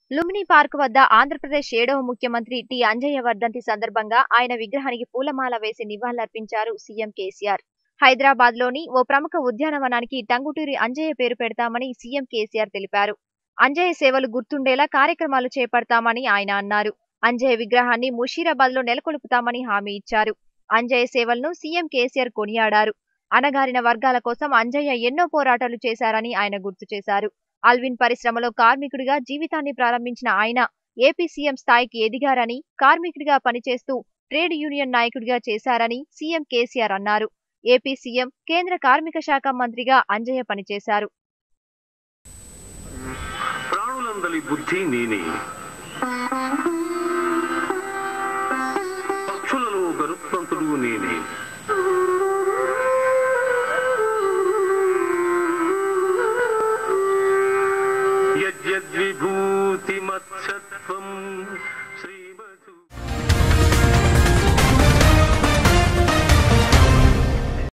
Lumbini park వద్ద ఆంధ్రప్రదేశ్ ఏడవ ముఖ్యమంత్రి టి అంజయ్య వర్ధంతి సందర్భంగా ఆయన విగ్రహానికి పూలమాల వేసి నివాళులర్పించారు సీఎం కేసీఆర్ హైదరాబాద్ లోని ఓ ప్రముఖ ఉద్యానవనానికి టంగుటూరి అంజయ్య పేరు పెడతామని సీఎం కేసీఆర్ తెలిపారు అంజయ్య సేవలు గుర్తుండేలా కార్యక్రమాలు చేపడతామని ఆయన అన్నారు అంజయ్య విగ్రహాన్ని ముషీరాబాద్ లో నెలకొల్పుతామని హామీ ఇచ్చారు అంజయ్య సేవలను సీఎం కేసీఆర్ కొనియాడారు అణగారిన వర్గాల కోసం అంజయ్య ఎన్నో పోరాటాలు చేశారని ఆయన గుర్తు చేశారు అల్విన్ పరిశ్రమలో కార్మికుడిగా జీవితాన్ని ప్రారంభించిన ఆయన ఏపీ సీఎం స్థాయికి ఎదిగారని కార్మికుడిగా పనిచేస్తూ ట్రేడ్ యూనియన్ నాయకుడిగా చేశారని సీఎం కేసీఆర్ అన్నారు ఏపీ సీఎం కేంద్ర కార్మిక శాఖ మంత్రిగా అంజయ్య పనిచేశారు ప్రాణులందలి బుద్ధి నేనే పక్షులలో గరుత్మంతుడు నేనే యద్యద్విభూతిమత్సత్వం